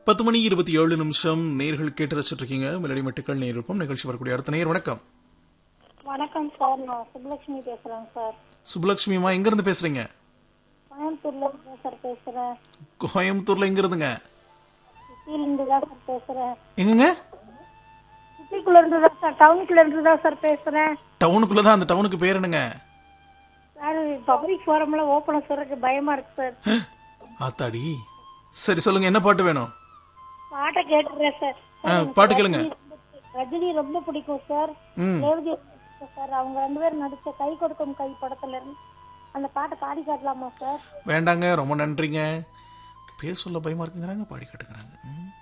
பத்து மணி இருபத்தி ஏழு நிமிஷம் நேர்கள் கேட்டு ரசிச்சுட்டு இருக்கீங்க மெலடி மெட்டுக்கள் நேரிருப்போம் நிகழ்ச்சி வரக்கூடிய அடுத்த நேர் வணக்கம் வணக்கம் சார் நான் சுப்புலட்சுமி பேசுறேங்க சார் சுப்புலட்சுமிமா எங்க இருந்து பேசுறீங்க கோயம்புத்தூர்ல இருந்து தான் சார் பேசுறேன் கோயம்புத்தூர்ல எங்க இருந்துங்க சிட்டில இருந்து தான் சார் பேசுறேன் எங்கங்க சிட்டிக்குள்ள இருந்து தான் சார் டவுனுக்குள்ள இருந்து தான் சார் பேசுறேன் டவுனுக்குள்ள தான் அந்த டவுனுக்கு பேர் என்னங்க சார் பப்ளிக் ஃபோரம்ல ஓப்பன் சொல்றதுக்கு பயமா இருக்கு சார் ஆத்தாடி சரி சொல்லுங்க என்ன பாட்டு வேணும் பாட்டை கேட்டுறேன் சார் ஆ, பாட்டு கேளுங்க ரஜினி ரொம்ப பிடிக்கும் சார் ம் ரேவதி சார் அவங்க ரெண்டு பேரும் நடிச்ச கை கொடுக்கும் கை படத்துல இருந்து அந்த பாட்டை பாடி காட்டலாமா சார் வேண்டாங்க ரொம்ப நன்றிங்க பேர் சொல்ல பயமா இருக்குங்கிறாங்க பாடி காட்டுங்கிறாங்க ம்